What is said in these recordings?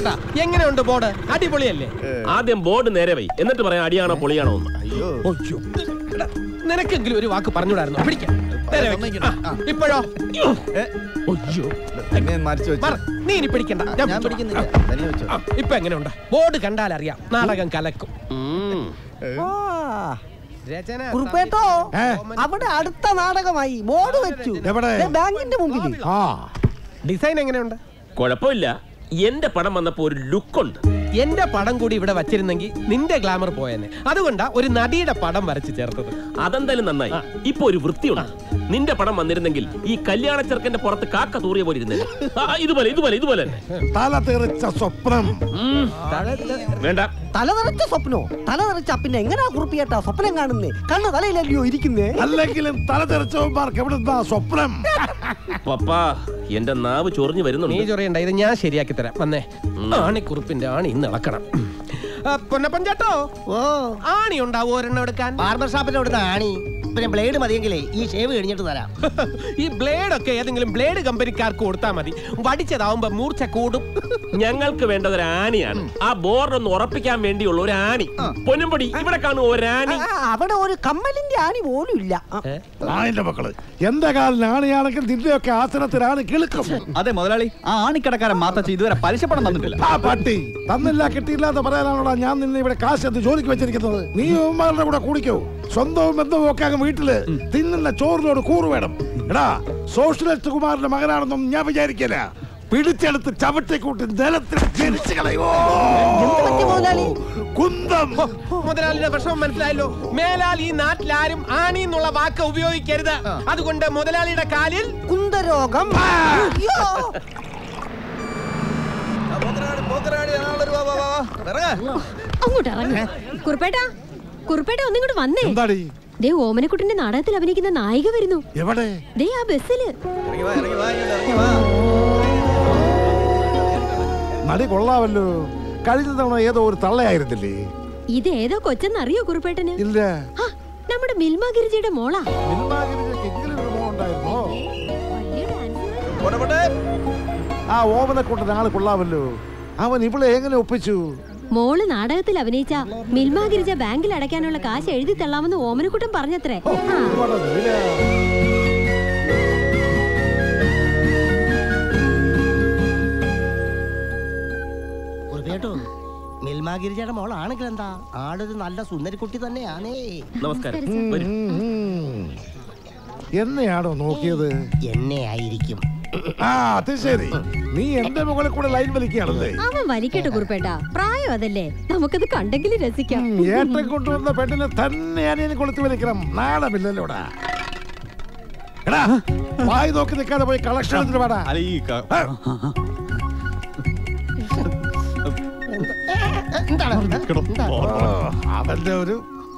കുറുപ്പേട്ട എങ്ങനെയുണ്ട് ബോർഡ് അടിപൊളിയല്ലേ ആദ്യം ബോർഡ് നേരെ വൈ എന്നിട്ട് പറയാം അടിയാണോ പൊളിയാണോ എന്ന് അയ്യോ ഒയ്യോ. എടാ, നിനക്കെങ്കിലും ഒരു വാക്ക് പറഞ്ഞുടായിരുന്നു പിടിക്കാം നേരെ വെക്ക്. ആ, ഇപ്പോഴോ ഏ, ഒയ്യോ. എന്നെ മരിച്ചു മാറ്. വെച്ചു നീ ഇനി പിടിക്കണ്ട ഞാൻ ഞാൻ പിടിച്ചോളാം. പിടിക്കുന്നില്ല തന്നെ വെച്ചു ആ, ഇപ്പൊ എങ്ങനെയുണ്ട് ബോർഡ് കണ്ടാൽ അറിയാം നാടകം കലക്കും ഉം. രചന കുറുപ്പേട്ടോ ഏ? അവിടെ അടുത്ത നാടകമായി ബോർഡ് വെച്ചു എവിടെ? ദേ ബാങ്കിന്റെ മുമ്പിൽ ആ ഡിസൈൻ എങ്ങനെയുണ്ട് കുഴപ്പമില്ല എന്റെ പടം വന്നപ്പോ ഒരു ലുക്കുണ്ട് എന്റെ പടം കൂടി ഇവിടെ വച്ചിരുന്നെങ്കിൽ നിന്റെ ഗ്ലാമർ പോയേനെ അതുകൊണ്ടാ ഒരു നടിയുടെ പടം വരച്ച് ചേർത്തത് അതെന്തായാലും നന്നായി ഇപ്പൊ ഒരു വൃത്തിയുണ്ട് നിന്റെ പടം വന്നിരുന്നെങ്കിൽ ഈ കല്യാണ ചെറുക്കന്റെ പുറത്ത് കാക്ക തൂറിയ പോലെ ഇരുന്നേ ഇതുപോലെ ഇതുപോലെ ഇതുപോലെ തന്നെ തല തെറിച്ച സ്വപ്നം ഉം. വേണ്ട തല നിറച്ച സ്വപ്നോ തല നിറച്ച പിന്നെ എങ്ങനെയാ കുറുപ്പിയേട്ടാ സ്വപ്നം കാണുന്നേ കണ്ണ് തലയിലല്ലയോ ഇരിക്കുന്നേ അല്ലെങ്കിലും തല തെറിച്ചവന്മാർക്ക് എവിടുന്നാ സ്വപ്നം പപ്പാ എന്റെ നാവ് ചൊറിഞ്ഞു നീ വരുന്നുണ്ട് ചൊറിയണ്ട ഇത് ഞാൻ ശരിയാക്കി തരാം വന്നേ ആണിക്കുറുപ്പിന്റെ ആണി ഇന്ന് ഇളക്കണം ആ, പൊന്നപ്പൻ ചേട്ടോ ഓ ആണി ഉണ്ടാവോ ഒരെണ്ണം എടുക്കാൻ ബാർബർ ഷാപ്പിന്റെ അവിടുന്ന് ആണി പിന്നെ ബ്ലേഡ് മതിയെങ്കിലേ ഈ ഷേവ് കഴിഞ്ഞിട്ട് തരാം ഈ ബ്ലേഡ് ഒക്കെ ഏതെങ്കിലും ബ്ലേഡ് കമ്പനിക്കാർക്ക് കൊടുത്താൽ മതി വടിച്ചതാവുമ്പോ മൂർച്ച കൂടും ഞങ്ങൾക്ക് വേണ്ടത് ഒരു ആണിയാണ് ആ ബോർഡ് ഒന്ന് ഉറപ്പിക്കാൻ വേണ്ടിയുള്ള ഒരു ആണി പൊന്നുംപൊടി ഇവിടെ കാണും ഒരാണി ആ, അവിടെ ഒരു കമ്മലിന്റെ ആണി പോലും ഇല്ല ആ, ആണിന്റെ മക്കള് എന്റെ കാലിന് ആണിയാണെങ്കിൽ നിന്റെയൊക്കെ ആസനത്തിലാണ് കിളുക്കും അതെ മുതലാളി ആ ആണിക്കടക്കാരൻ മാത്തച്ഛ ഇതുവരെ പലിശപ്പണം തന്നിട്ടില്ല ആ പട്ടി തന്നില്ല കിട്ടിയില്ല എന്ന് പറയാനാണോടാ ഞാൻ നിന്നെ ഇവിടെ കാശ് എന്ത് ജോലിക്ക് വെച്ചിരിക്കുന്നത് നീ ഉമ്മാരുടെ കൂടെ കൂടിക്കോ സ്വന്തവും ബന്ധവും ഒക്കെ അങ്ങ് വീട്ടില് തിന്നുന്ന ചോറിനോട് കൂറ് വേണം എടാ സോഷ്യലിസ്റ്റ് കുമാറിന്റെ മകനാണെന്നും ഞാൻ വിചാരിക്കില്ല പിടിച്ചെടുത്ത് ചവിട്ടിക്കൂട്ടി നിലത്തിൽ ജനിച്ചു കളയോ എന്ത് പറ്റി മുതലാളി? കുന്തം മുതലാളിയുടെ വിഷമം മനസ്സിലായല്ലോ മേലാൽ ഈ നാട്ടിൽ ആരും ആണി എന്നുള്ള വാക്ക് ഉപയോഗിക്കരുത് അതുകൊണ്ട് മുതലാളിയുടെ കാലിൽ കുന്തരോഗം അയ്യോ അങ്ങോട്ട് ഇറങ്ങ് കുറുപ്പേട്ടാ കുറുപ്പേട്ട ഒന്നിങ്ങോട്ട് വന്നേ എന്താടി ദേ ഓമനക്കുട്ടിന്റെ നാടകത്തിൽ അഭിനയിക്കുന്ന നായിക വരുന്നു എവിടെ ദേ ആ ബസ്സില് നടി കൊള്ളാവല്ലോ കഴിഞ്ഞ തവണ ഏതോ ഒരു തള്ളയായിരുന്നില്ലേ ഇത് ഏതോ കൊച്ചെന്നറിയോ കുറുപ്പേട്ടന് ഇല്ല ആ, നമ്മുടെ മിൽമ ഗിരിജയുടെ മോളാ മിൽമാഗിരിക്ക് ഇങ്ങനെ ഒരു മോൻ ഉണ്ടായിരുന്നോ വലിയ ഡാൻസ് ആ ഓമനെ കൊണ്ട് ആള് കൊള്ളാമല്ലോ അവൻ ഇവിടെ എങ്ങനെ ഒപ്പിച്ചു മോള് നാടകത്തിൽ അഭിനയിച്ച മിൽമ ഗിരിജ ബാങ്കിൽ അടയ്ക്കാനുള്ള കാശ് എഴുതി തള്ളാമെന്ന് ഓമനക്കുട്ടൻ പറഞ്ഞത്രേ ആ, ഒരുപാട് നീല. കുറുപ്പിയേട്ടോ മിൽമാഗിരിജയുടെ മോളാണെങ്കിൽ എന്താ ആളൊരു നല്ല സുന്ദരിക്കുട്ടി തന്നെയാണേ നമസ്കാരം വരൂ. ഉം. എന്നെയാണോ നോക്കിയത് എന്നെ ആയിരിക്കും ആ അത് ശരി നീ എന്റെ മുകളിൽ കൂടെ ലൈൻ വലിക്കുകയാണല്ലേ അവൻ വലിക്കട്ടെ കുറുപ്പേട്ട പ്രായം അതല്ലേ നമുക്കത് കണ്ടെങ്കിലും രസിക്കാം ഉം, ഏട്ടൻ കൊണ്ടുവന്ന പെണ്ണിനെ തന്നെ ഞാൻ കൊളുത്തി വലിക്കണം നാളമില്ലല്ലോടാ എടാ വായി നോക്കി നിൽക്കാതെ പോയി കളക്ഷൻ എടുത്തിട്ട് വേടാ അല്ല ഈ ക- അവന്റെ ഒരു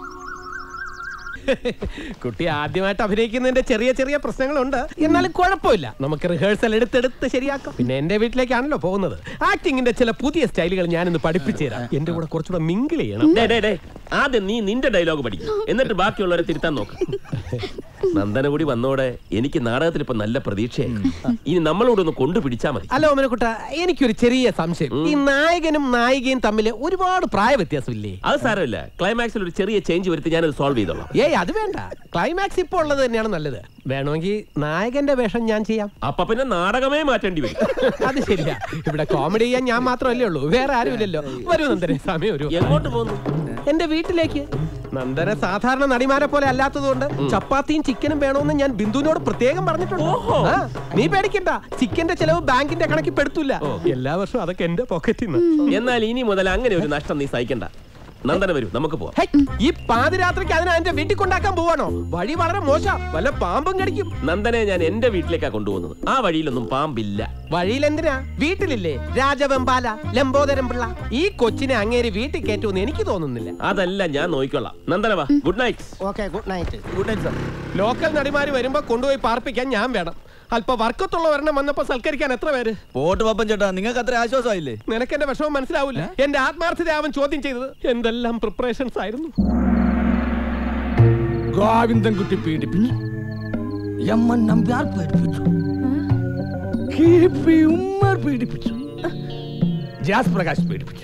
കുട്ടി ആദ്യമായിട്ട് അഭിനയിക്കുന്നതിന്റെ ചെറിയ ചെറിയ പ്രശ്നങ്ങളുണ്ട് എന്നാലും കുഴപ്പമില്ല നമുക്ക് റിഹേഴ്സൽ എടുത്തെടുത്ത് ശരിയാക്കാം പിന്നെ എന്റെ വീട്ടിലേക്കാണല്ലോ പോകുന്നത് ആക്ടിങ്ങിന്റെ ചില പുതിയ സ്റ്റൈലുകൾ ഞാൻ ഇന്ന് പഠിപ്പിച്ചു തരാം എന്റെ കൂടെ കുറച്ചുകൂടെ മിങ്കിൾ ചെയ്യണം ഡേ, ഡേ, ഡേ. ആദ്യം നീ നിന്റെ ഡയലോഗ് പഠിക്കും എന്നിട്ട് ബാക്കിയുള്ളവരെ തിരുത്താൻ നോക്ക് നന്ദന കൂടി വന്നോടെ എനിക്ക് നാടകത്തിൽ ഇപ്പൊ നല്ല പ്രതീക്ഷയായി ഇനി നമ്മളോടൊന്ന് കൊണ്ടുപിടിച്ചാ മതി അല്ല ഓമനക്കുട്ട എനിക്കൊരു ചെറിയ സംശയം ഈ നായകനും നായികയും തമ്മിൽ ഒരുപാട് പ്രായ വ്യത്യാസമില്ലേ അത് സാരമില്ല ക്ലൈമാക്സിൽ ഒരു ചെറിയ ചേഞ്ച് വരുത്തി ഞാനത് സോൾവ് ചെയ്തോളാം ഏയ് അത് വേണ്ട ക്ലൈമാക്സ് ഇപ്പോൾ ഉള്ളത് തന്നെയാണ് നല്ലത് വേണമെങ്കിൽ നായകന്റെ വേഷം ഞാൻ ചെയ്യാം അപ്പൊ പിന്നെ നാടകമേ മാറ്റേണ്ടി വരും അത് ശരിയാ ഇവിടെ കോമഡി ചെയ്യാൻ ഞാൻ മാത്രമല്ലേ ഉള്ളൂ വേറെ ആരുമില്ലല്ലോ വരൂ നന്ദനെ സമയം ഒരു എങ്ങോട്ട് പോകുന്നു എന്റെ വീട്ടിലേക്ക് നന്ദന സാധാരണ നടിമാരെ പോലെ അല്ലാത്തതുകൊണ്ട് ചപ്പാത്തിയും ചിക്കനും വേണമെന്ന് ഞാൻ ബിന്ദുവിനോട് പ്രത്യേകം പറഞ്ഞിട്ടുണ്ട് ആ, നീ പേടിക്കണ്ട ചിക്കന്റെ ചെലവ് ബാങ്കിന്റെ കണക്കിൽ പെടുത്തൂല എല്ലാ വർഷവും അതൊക്കെ എന്റെ പോക്കറ്റിൽ നിന്ന് എന്നാൽ ഇനി മുതൽ അങ്ങനെ ഒരു നഷ്ടം നീ സഹിക്കണ്ട നന്ദന വരൂ നമുക്ക് പോവാം ഹൈ, ഈ പാതിരാത്രിക്ക് അതിനെ എന്റെ വീട്ടിൽ കൊണ്ടാക്കാൻ പോവാണോ വഴി വളരെ മോശം വല്ല പാമ്പും കടിക്കും നന്ദനെ ഞാൻ എന്റെ വീട്ടിലേക്കാ കൊണ്ടുപോകുന്നത് ആ വഴിയിലൊന്നും പാമ്പില്ല വഴിയിൽ എന്തിനാ വീട്ടിലില്ലേ രാജവെമ്പാല ലംബോദരം പിള്ള ഈ കൊച്ചിനെ അങ്ങേര് വീട്ടിൽ കയറ്റുമെന്ന് എനിക്ക് തോന്നുന്നില്ല അതല്ല ഞാൻ നോക്കിക്കൊള്ളാം നന്ദന വാ good night okay good night good night sir local നടിമാര് വരുമ്പോ കൊണ്ടുപോയി പാർപ്പിക്കാൻ ഞാൻ വേണം അല്പ വർക്കത്തുള്ള ഒരെണ്ണം വന്നപ്പോ സൽക്കരിക്കാൻ എത്ര പേര് പോട്ട് പപ്പൻ ചേട്ടാ നിങ്ങൾക്ക് അത്ര ആശ്വാസമായില്ലേ നിനക്ക് എന്റെ വിഷമം മനസ്സിലാവില്ല എന്റെ ആത്മാർത്ഥത അവൻ ചോദ്യം ചെയ്തത് എന്തെല്ലാം പ്രിപ്പറേഷൻസ് ആയിരുന്നു ഗോവിന്ദൻകുട്ടി പീഡിപ്പിച്ചു യമ്മൻ നമ്പ്യാർ പീഡിപ്പിച്ചു കെ പി ഉമ്മർ പീഡിപ്പിച്ചു ജാസ് പ്രകാശ് പീഡിപ്പിച്ചു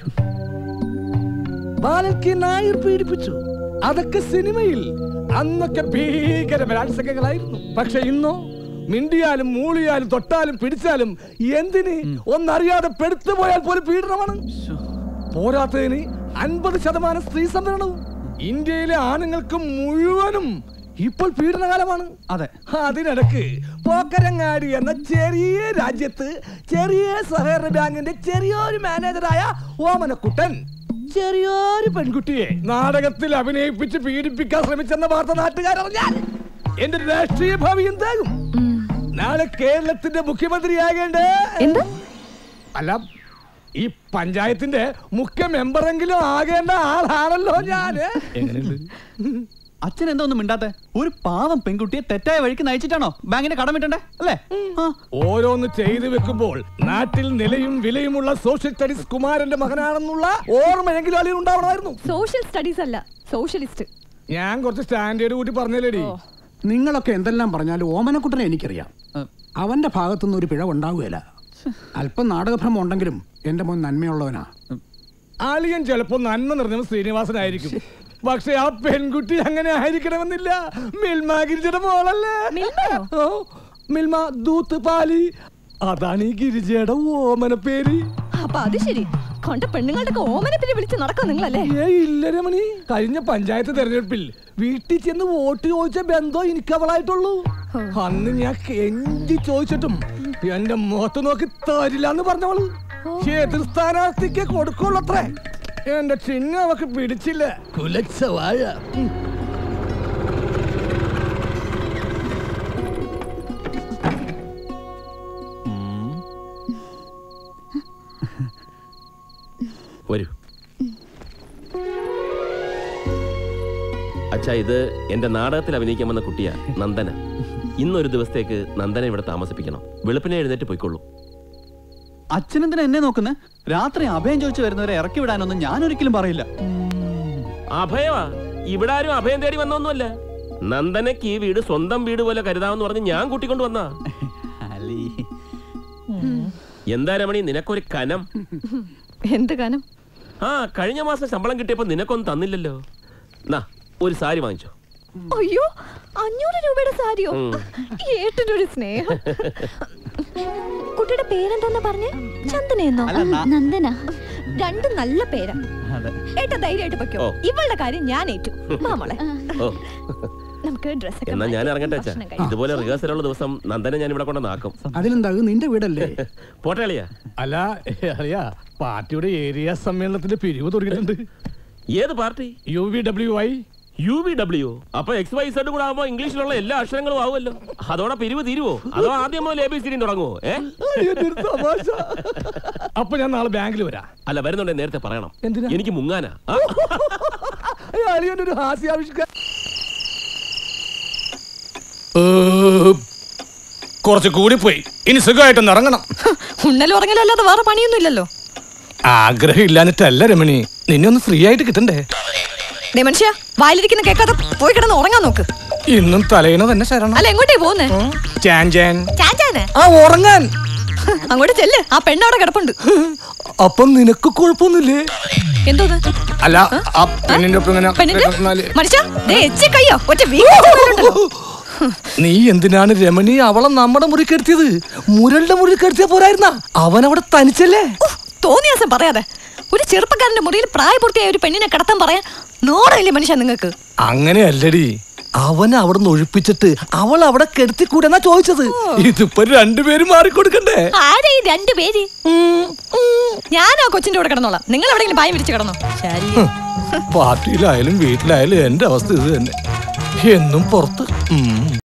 ബാലൻ കെ നായർ പീഡിപ്പിച്ചു അതൊക്കെ സിനിമയിൽ അന്നൊക്കെ ഭീകര ബലാത്സംഗങ്ങളായിരുന്നു പക്ഷെ ഇന്നോ മിണ്ടിയാലും മൂളിയാലും തൊട്ടാലും പിടിച്ചാലും എന്തിന് ഒന്നറിയാതെ പെടുത്തു പോയാൽ പോലും പീഡനമാണ് പോരാത്തതിന് അൻപത് ശതമാനം സ്ത്രീ സംവരണവും ഇന്ത്യയിലെ ആണുങ്ങൾക്ക് മുഴുവനും ഇപ്പോൾ പീഡനകാലമാണ് അതെ അതിനിടക്ക് പോക്കരങ്ങാടി എന്ന ചെറിയ രാജ്യത്ത് ചെറിയ സഹകരണ ബാങ്കിന്റെ ചെറിയൊരു മാനേജറായ ഓമനക്കുട്ടൻ ചെറിയൊരു പെൺകുട്ടിയെ നാടകത്തിൽ അഭിനയിപ്പിച്ച് പീഡിപ്പിക്കാൻ ശ്രമിച്ചെന്ന വാർത്ത നാട്ടുകാരറിഞ്ഞാൽ എന്റെ രാഷ്ട്രീയ ഭാവി എന്താകും നാളെ കേരളത്തിന്റെ മുഖ്യമന്ത്രിയാകേണ്ടേ എന്ത് അല്ല ഈ പഞ്ചായത്തിന്റെ മുഖ്യ മെമ്പറെങ്കിലും ആകേണ്ട ആളാണല്ലോ ഞാന് എങ്ങനെയുണ്ട് അച്ഛൻ എന്താ ഒന്നും മിണ്ടാത്തെ ഒരു പാവം പെൺകുട്ടിയെ തെറ്റായ വഴിക്ക് നയിച്ചിട്ടാണോ ബാങ്കിന്റെ കടമിട്ടണ്ടേ അല്ലേ ആ ഓരോന്ന് ചെയ്തു വെക്കുമ്പോൾ നാട്ടിൽ നിലയും വിലയുമുള്ള സോഷ്യൽ സ്റ്റഡീസ് കുമാരന്റെ മകനാണെന്നുള്ള ഓർമ്മയെങ്കിലും അളിയിൽ ഉണ്ടാവണമായിരുന്നു സോഷ്യൽ സ്റ്റഡീസ് അല്ല സോഷ്യലിസ്റ്റ് ഞാൻ കുറച്ച് സ്റ്റാൻഡേർഡ് കൂട്ടി പറഞ്ഞില്ലേടി നിങ്ങളൊക്കെ എന്തെല്ലാം പറഞ്ഞാലും ഓമനക്കുട്ടനെ എനിക്കറിയാം ആ. അവന്റെ ഭാഗത്തുനിന്ന് ഒരു പിഴവ് ഉണ്ടാവുകയില്ല അല്പം നാടകഭ്രമം ഉണ്ടെങ്കിലും എന്റെ മോൻ നന്മയുള്ളവനാ അളിയൻ ചിലപ്പോ നന്മ നിറഞ്ഞ ശ്രീനിവാസനായിരിക്കും പക്ഷെ ആ പെൺകുട്ടി അങ്ങനെ ആയിരിക്കണമെന്നില്ല മിൽമ ഗിരിജയുടെ മോളല്ലേ മിൽമയോ? ഓ, മിൽമ ദൂത്ത് പാലി അതാണ് ഈ ഗിരിജയുടെ ഓമന പേര് അപ്പൊ അത് ശരി കൊണ്ട പെണ്ണുങ്ങളുടെ ഓമനെ പിന്നെ വിളിച്ച് നടക്കാം നിങ്ങളല്ലേ ഏ ഇല്ല രമണി കഴിഞ്ഞ പഞ്ചായത്ത് തെരഞ്ഞെടുപ്പിൽ വീട്ടിൽ ചെന്ന് വോട്ട് ചോദിച്ച ബന്ധം എനിക്ക് അവളായിട്ടുള്ളൂ അന്ന് ഞാൻ കെഞ്ചി ചോദിച്ചിട്ടും എന്റെ മുഖത്ത് നോക്കി തരില്ല എന്ന് പറഞ്ഞവള് എതിർ സ്ഥാനാർത്ഥിക്ക് കൊടുക്കുള്ളൂ അത്രേ എന്റെ ചിഹ്നം അവക്ക് പിടിച്ചില്ല കുലച്ച വാഴ ഉം. വരൂ അച്ഛാ ഇത് എന്റെ നാടകത്തിൽ അഭിനയിക്കാൻ വന്ന കുട്ടിയാ നന്ദന ഇന്നൊരു ദിവസത്തേക്ക് നന്ദന ഇവിടെ താമസിപ്പിക്കണം വെളുപ്പിനെ എഴുന്നേറ്റ് പോയിക്കോളൂ അച്ഛനെന്തിനാ എന്നെ നോക്കുന്നേ രാത്രി അഭയം ചോദിച്ചു വരുന്നവരെ ഇറക്കി വിടാനൊന്നും ഞാൻ ഒരിക്കലും പറയില്ല അഭയമാ ഇവിടെ ആരും അഭയം തേടി വന്നൊന്നുമല്ല നന്ദനക്ക് ഈ വീട് സ്വന്തം വീട് പോലെ കരുതാമെന്ന് പറഞ്ഞ് ഞാൻ കൂട്ടിക്കൊണ്ട് വന്നാ അലി എന്താ രമണി നിനക്കൊരു കനം എന്ത് കാനം ആ കഴിഞ്ഞ മാസം ശമ്പളം കിട്ടിയപ്പോ നിനക്കൊന്നും തന്നില്ലല്ലോ നാ ഒരു സാരി വാങ്ങിച്ചോ അയ്യോ അഞ്ഞൂറ് രൂപയുടെ സാരിയോ ഉം. ഏട്ടൻ്റെ ഒരു സ്നേഹം കുട്ടിയുടെ പേരെന്താന്ന് പറഞ്ഞേ ചന്ദനെന്നോ അല്ല, ന- നന്ദന രണ്ട് നല്ല പേരാ അതെ ഏട്ട ധൈര്യമായിട്ട് പൊയ്ക്കോ ഓ. ഇവളുടെ കാര്യം ഞാൻ ഏറ്റു മാമോളെ ഓ നമുക്ക് ഡ്രസ് എന്നാ ഞാൻ ഇറങ്ങട്ടെ അച്ഛാ ഇതുപോലെ റിഹേഴ്സലുള്ള ദിവസം നന്ദനെ ഞാൻ ഇവിടെ കൊണ്ട് നാക്കും അതിലെന്താ ഇത് നിന്റെ വീടല്ലേ പോട്ടെ അളിയാ അല്ല അറിയാ പാർട്ടിയുടെ ഏരിയ സമ്മേളനത്തിന്റെ പിരിവ് തുടങ്ങിയിട്ടുണ്ട് ഏത് party U V W I U V W അപ്പൊ എക്സ് വൈ സെഡ് കൂടെ ആവുമ്പോ ഇംഗ്ലീഷിലുള്ള എല്ലാ അക്ഷരങ്ങളും ആവുമല്ലോ അതോടെ പിരിവ് തീരുവോ അതോ ആദ്യം മുതൽ എ ബി സി ഡി തുടങ്ങുവോ ഏ തമാശ അപ്പൊ ഞാൻ നാളെ ബാങ്കിൽ വരാം അല്ല വരുന്നുണ്ടെ നേരത്തെ പറയണം എന്തിനാ? എനിക്ക് മുങ്ങാനാ ആ, അളിയന്റെ ഒരു ഹാസ്യാവിഷ്കാരം കുറച്ച് കൂടിപ്പോയി ഇനി സുഖമായിട്ടൊന്ന് ഇറങ്ങണം ഉണ്ണലും ഉറങ്ങലും അല്ലാതെ വേറെ പണിയൊന്നും ഇല്ലല്ലോ ആഗ്രഹം ഇല്ലാഞ്ഞിട്ടല്ല രമണി നിന്നെ ഒന്ന് ഫ്രീ ആയിട്ട് കിട്ടണ്ടേ ദേ മനുഷ്യ വായിലിരിക്കുന്ന കേൾക്കാതെ പോയി കിടന്ന് ഉറങ്ങാൻ നോക്ക് ഇന്നും തലേണ തന്നെ ശരണം അല്ല എങ്ങോട്ടേ പോകുന്നേ ചാൻ ചാൻ ചാച്ചാനെ ആ ഉറങ്ങാൻ അങ്ങോട്ട് ചെല്ല് ആ പെണ്ണവിടെ കിടപ്പുണ്ട് അപ്പം നിനക്ക് കുഴപ്പമൊന്നുമില്ലേ എന്തോന്ന് അല്ല ആ പെണ്ണിന്റെ ഒപ്പം ഇങ്ങനെ പെണ്ണിന്റെ കിടന്നാല് മനുഷ്യ ദേ എച്ചി കയ്യോ ഒറ്റ വീണ്ടുണ്ടല്ലോ നീ എന്തിനാണ് രമണി അവളെ നമ്മുടെ മുറി കെടുത്തിയത് മുരളുടെ മുറി കെടുത്തിയ പോരായിരുന്ന അവൻ അവിടെ തനിച്ചല്ലേ തോന്നിയാസം പറയാതെ ഒരു ചെറുപ്പക്കാരന്റെ മുറിയിൽ പ്രായപൂർത്തിയായ ഒരു പെണ്ണിനെ കിടത്താൻ പറയാൻ നോടല്ലേ മനുഷ്യ നിങ്ങൾക്ക് അങ്ങനെയല്ലടി അവൻ അവിടെ നിന്ന് ഒഴിപ്പിച്ചിട്ട് അവൾ അവിടെ കെടുത്തി കൂടെന്നാ ചോദിച്ചത് ഇതിപ്പോ രണ്ടുപേരും മാറിക്കൊടുക്കണ്ടേ ആരാ ഈ രണ്ടു പേര് ഞാൻ ആ കൊച്ചിന്റെ കൂടെ കിടന്നോളാം നിങ്ങൾ എവിടെയെങ്കിലും പായം വിരിച്ച് കിടന്നോ ശല്യം പാർട്ടിയിലായാലും വീട്ടിലായാലും എന്റെ അവസ്ഥ ഇത് തന്നെ എന്നും പുറത്ത് ഉം.